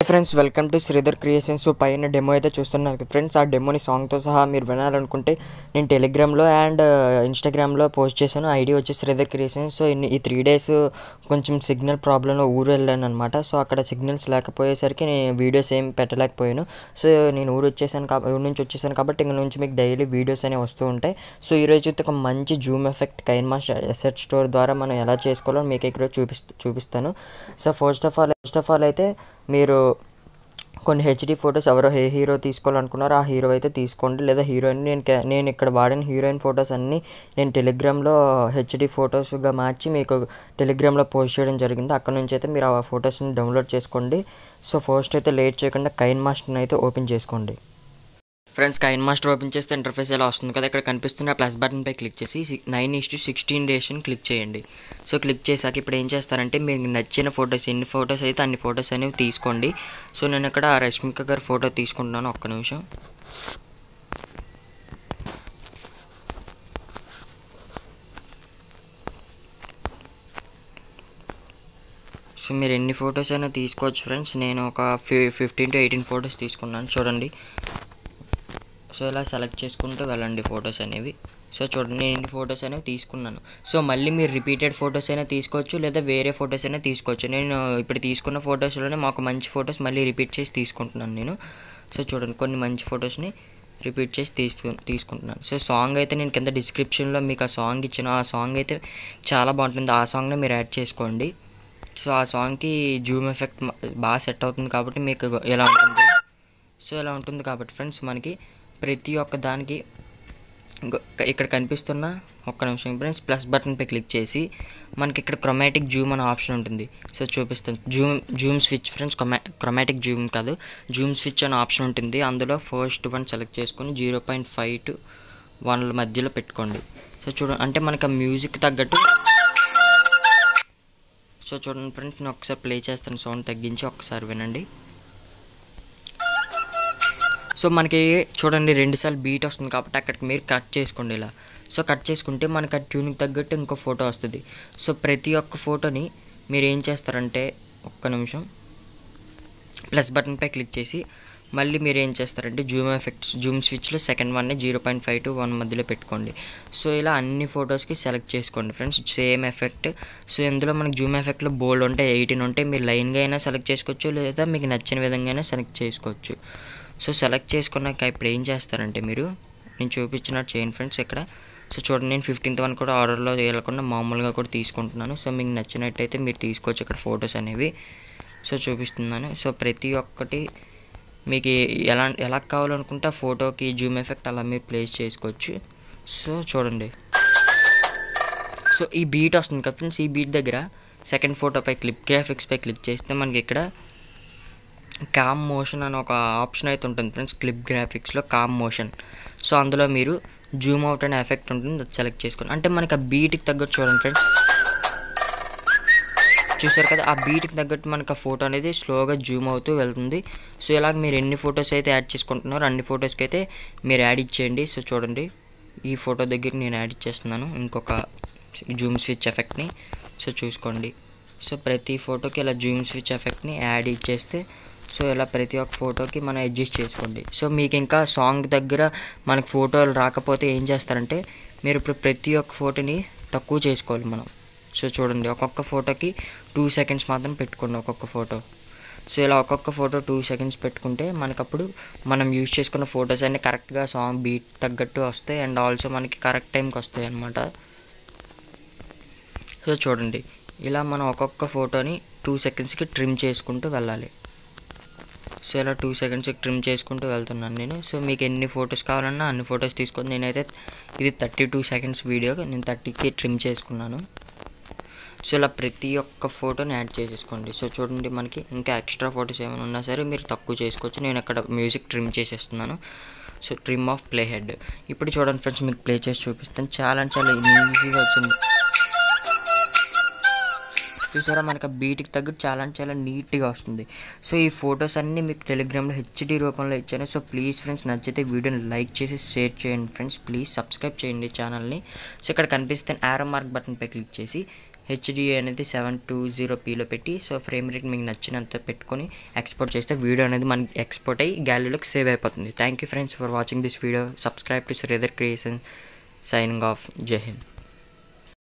friends welcome to Sridhar creations so పైన demo అయితే చూస్తున్నారు ఫ్రెండ్స్ ఆ డెమోని సాంగ్తో సహా మీరు వినాలనుకుంటే నేను టెలిగ్రామ్లో అండ్ ఇన్స్టాగ్రామ్లో పోస్ట్ చేశాను ఐడి వచ్చి శ్రీధర్ క్రియేషన్స్ సో ఇన్ని- ఈ త్రీ డేస్ కొంచెం సిగ్నల్ ప్రాబ్లంలో ఊరు వెళ్ళాను అనమాట సో అక్కడ సిగ్నల్స్ లేకపోయేసరికి నేను వీడియోస్ ఏం పెట్టలేకపోయాను సో నేను ఊరు వచ్చేసాను కాబట్టి ఊరు నుంచి వచ్చేసాను కాబట్టి ఇంక నుంచి మీకు డైలీ వీడియోస్ అనేవి వస్తూ ఉంటాయి సో ఈరోజు అయితే ఒక మంచి zoom effect KineMaster asset store ద్వారా మనం ఎలా చేసుకోవాలో మీకు ఇక్కడ చూపిస్తూ చూపిస్తాను so first of all first of all అయితే మీరు కొన్ని హెచ్డి ఫొటోస్ ఎవరో ఏ హీరో తీసుకోవాలనుకున్నారో ఆ హీరో అయితే తీసుకోండి లేదా హీరోయిన్ నేను కే- నేను ఇక్కడ వాడిన హీరోయిన్ ఫొటోస్ అన్నీ నేను టెలిగ్రామ్లో హెచ్డి ఫొటోస్గా మార్చి మీకు టెలిగ్రామ్లో పోస్ట్ చేయడం జరిగింది అక్కడ నుంచి అయితే మీరు ఆ ఫొటోస్ని డౌన్లోడ్ చేసుకోండి సో ఫస్ట్ అయితే లేట్ చేయకుండా కైన్ మాస్టర్ని అయితే ఓపెన్ చేసుకోండి ఫ్రెండ్స్ కైన్ మాస్టర్ ఓపెన్ చేస్తే ఇంటర్ఫేస్ ఎలా వస్తుంది కదా ఇక్కడ కనిపిస్తున్న ప్లస్ బటన్ పై క్లిక్ చేసి నైన్ ఈస్ టు సిక్స్టీన్ డేషన్ క్లిక్ చేయండి సో క్లిక్ చేశాక ఇప్పుడు ఏం చేస్తారంటే మీకు నచ్చిన ఫొటోస్ ఎన్ని ఫొటోస్ అయితే అన్ని ఫొటోస్ అనేవి తీసుకోండి సో నేను ఇక్కడ రష్మిక గారి ఫోటో తీసుకుంటున్నాను ఒక్క నిమిషం సో మీరు ఎన్ని ఫొటోస్ అయినా తీసుకోవచ్చు ఫ్రెండ్స్ నేను ఒక ఫి ఫిఫ్టీన్ టు ఎయిటీన్ ఫొటోస్ తీసుకున్నాను చూడండి సో ఇలా సెలెక్ట్ చేసుకుంటూ వెళ్ళండి ఫొటోస్ అనేవి సో చూడండి నేను ఇన్ని ఫొటోస్ అనేవి తీసుకున్నాను సో మళ్ళీ మీరు రిపీటెడ్ ఫొటోస్ అయినా తీసుకోవచ్చు లేదా వేరే ఫొటోస్ అయినా తీసుకోవచ్చు నేను ఇప్పుడు తీసుకున్న ఫొటోస్లోనే మాకు మంచి ఫొటోస్ మళ్ళీ రిపీట్ చేసి తీసుకుంటున్నాను నేను సో చూడండి కొన్ని మంచి ఫొటోస్ని రిపీట్ చేసి తీసుకు తీసుకుంటున్నాను సో సాంగ్ అయితే నేను కింద డిస్క్రిప్షన్లో మీకు ఆ సాంగ్ ఇచ్చిన ఆ సాంగ్ అయితే చాలా బాగుంటుంది ఆ సాంగ్ని మీరు యాడ్ చేసుకోండి సో ఆ సాంగ్కి జూమ్ ఎఫెక్ట్ బాగా సెట్ అవుతుంది కాబట్టి మీకు ఎలా ఉంటుంది సో ఇలా ఉంటుంది కాబట్టి ఫ్రెండ్స్ మనకి ప్రతి ఒక్క దానికి ఇంకో- ఇక్కడ కనిపిస్తున్న ఒక్క నిమిషం ఫ్రెండ్స్ ప్లస్ బటన్పై క్లిక్ చేసి మనకి ఇక్కడ క్రొమాటిక్ జూమ్ అనే ఆప్షన్ ఉంటుంది సో చూపిస్తాను zoom zoom switch friends chromatic zoom కాదు జూమ్ స్విచ్ అనే ఆప్షన్ ఉంటుంది అందులో ఫస్ట్ వన్ సెలెక్ట్ చేసుకొని zero point five to one మధ్యలో పెట్టుకోండి సో చూడండి అంటే మనకి ఆ మ్యూజిక్ తగ్గట్టు సో చూడండి ఫ్రెండ్స్ నేను ఒకసారి ప్లే చేస్తాను సౌండ్ తగ్గించి ఒకసారి వినండి సో మనకి చూడండి రెండుసార్లు బీట్ వస్తుంది కాబట్టి అక్కడికి మీరు కట్ చేసుకోండి ఇలా సో కట్ చేసుకుంటే మనకి ఆ ట్యూన్కి తగ్గట్టు ఇంకో ఫోటో వస్తుంది సో ప్రతి ఒక్క ఫోటోని మీరు ఏం చేస్తారంటే ఒక్క నిమిషం ప్లస్ బటన్పై క్లిక్ చేసి మళ్ళీ మీరు ఏం చేస్తారంటే జూమ్ ఎఫెక్ట్స్ జూమ్ స్విచ్లో సెకండ్ వన్ని zero point five to one మధ్యలో పెట్టుకోండి సో ఇలా అన్ని ఫొటోస్కి సెలెక్ట్ చేసుకోండి ఫ్రెండ్స్ సేమ్ ఎఫెక్ట్ సో ఇందులో మనకి జూమ్ ఎఫెక్ట్లో బోల్డ్ ఉంటాయి ఎయిటీన్ ఉంటాయి మీరు లైన్గా అయినా సెలెక్ట్ చేసుకోవచ్చు లేదా మీకు నచ్చిన విధంగా అయినా సెలెక్ట్ చేసుకోవచ్చు సో సెలెక్ట్ చేసుకున్నాక ఇప్పుడు ఏం చేస్తారంటే మీరు నేను చూపించినట్టు చేయండి ఫ్రెండ్స్ ఇక్కడ సో చూడండి నేను ఫిఫ్టీన్త్ వన్ కూడా ఆర్డర్లో వెళ్ళకుండా మామూలుగా కూడా తీసుకుంటున్నాను సో మీకు నచ్చినట్టయితే మీరు తీసుకోవచ్చు ఇక్కడ ఫొటోస్ అనేవి సో చూపిస్తున్నాను సో ప్రతి ఒక్కటి మీకు ఎలా ఎలా కావాలనుకుంటే ఆ ఫోటోకి జూమ్ ఎఫెక్ట్ అలా మీరు ప్లేస్ చేసుకోవచ్చు సో చూడండి సో ఈ బీట్ వస్తుంది కదా ఫ్రెండ్స్ ఈ బీట్ దగ్గర సెకండ్ ఫోటోపై క్లిప్ గ్రాఫిక్స్పై క్లిక్ చేస్తే మనకి ఇక్కడ కామ్ మోషన్ అని ఒక ఆప్షన్ అయితే ఉంటుంది ఫ్రెండ్స్ క్లిప్ గ్రాఫిక్స్లో కామ్ మోషన్ సో అందులో మీరు జూమ్ అవుట్ అనే ఎఫెక్ట్ ఉంటుంది అది సెలెక్ట్ చేసుకోండి అంటే మనకి ఆ బీట్కి తగ్గట్టు చూడండి ఫ్రెండ్స్ చూసారు కదా ఆ బీట్కి తగ్గట్టు మనకు ఆ ఫోటో అనేది స్లోగా జూమ్ అవుతూ వెళ్తుంది సో ఇలాగ మీరు ఎన్ని ఫొటోస్ అయితే యాడ్ చేసుకుంటున్నారో అన్ని ఫొటోస్కి అయితే మీరు యాడ్ ఇచ్చేయండి సో చూడండి ఈ ఫోటో దగ్గర నేను యాడ్ ఇచ్చేస్తున్నాను ఇంకొక జూమ్ స్విచ్ ఎఫెక్ట్ని సో చూసుకోండి సో ప్రతి ఫోటోకి ఇలా జూమ్ స్విచ్ ఎఫెక్ట్ని యాడ్ ఇచ్చేస్తే సో ఇలా ప్రతి ఒక్క ఫోటోకి మనం అడ్జస్ట్ చేసుకోండి సో మీకు ఇంకా సాంగ్ దగ్గర మనకు ఫోటోలు రాకపోతే ఏం చేస్తారంటే మీరు ఇప్పుడు ప్రతి ఒక్క ఫోటోని తక్కువ చేసుకోవాలి మనం సో చూడండి ఒక్కొక్క ఫోటోకి టూ సెకండ్స్ మాత్రం పెట్టుకోండి ఒక్కొక్క ఫోటో సో ఇలా ఒక్కొక్క ఫోటో టూ సెకండ్స్ పెట్టుకుంటే మనకప్పుడు మనం యూజ్ చేసుకున్న ఫొటోస్ అన్నీ కరెక్ట్గా సాంగ్ బీట్ తగ్గట్టు వస్తాయి అండ్ ఆల్సో మనకి కరెక్ట్ టైంకి వస్తాయి అన్నమాట సో చూడండి ఇలా మనం ఒక్కొక్క ఫోటోని టూ సెకండ్స్కి ట్రిమ్ చేసుకుంటూ వెళ్ళాలి సో ఇలా టూ సెకండ్స్కి ట్రిమ్ చేసుకుంటూ వెళ్తున్నాను నేను సో మీకు ఎన్ని ఫొటోస్ కావాలన్నా అన్ని ఫొటోస్ తీసుకొని నేనైతే ఇది థర్టీ టూ సెకండ్స్ వీడియో నేను థర్టీకి ట్రిమ్ చేసుకున్నాను సో ఇలా ప్రతి ఒక్క ఫోటోని యాడ్ చేసేసుకోండి సో చూడండి మనకి ఇంకా ఎక్స్ట్రా ఫొటోస్ ఏమైనా ఉన్నా సరే మీరు తక్కువ చేసుకోవచ్చు నేను ఇక్కడ మ్యూజిక్ ట్రిమ్ చేసేస్తున్నాను so trim off play head ఇప్పుడు చూడండి ఫ్రెండ్స్ మీకు ప్లే చేసి చూపిస్తాను చాలా అంటే చాలా ఈజీగా వచ్చింది చూసారా మనకి ఆ బీట్కి తగ్గట్టు చాలా అంటే చాలా నీట్గా వస్తుంది సో ఈ ఫొటోస్ అన్నీ మీకు టెలిగ్రామ్లో హెచ్డి రూపంలో ఇచ్చాను సో ప్లీజ్ ఫ్రెండ్స్ నచ్చితే వీడియోని లైక్ చేసి షేర్ చేయండి ఫ్రెండ్స్ ప్లీజ్ సబ్స్క్రైబ్ చేయండి ఛానల్ని సో ఇక్కడ కనిపిస్తే ఆరో మార్క్ బటన్పై క్లిక్ చేసి హెచ్డి అనేది సెవెన్ టూ జీరో పీలో పెట్టి సో ఫ్రేమ్ రేట్ మీకు నచ్చినంత పెట్టుకొని ఎక్స్పోర్ట్ చేస్తే వీడియో అనేది మనకి ఎక్స్పోర్ట్ అయ్యి గ్యాలరీలోకి సేవ్ అయిపోతుంది thank you friends for watching this video subscribe to Sridhar creation signing off జై హింద్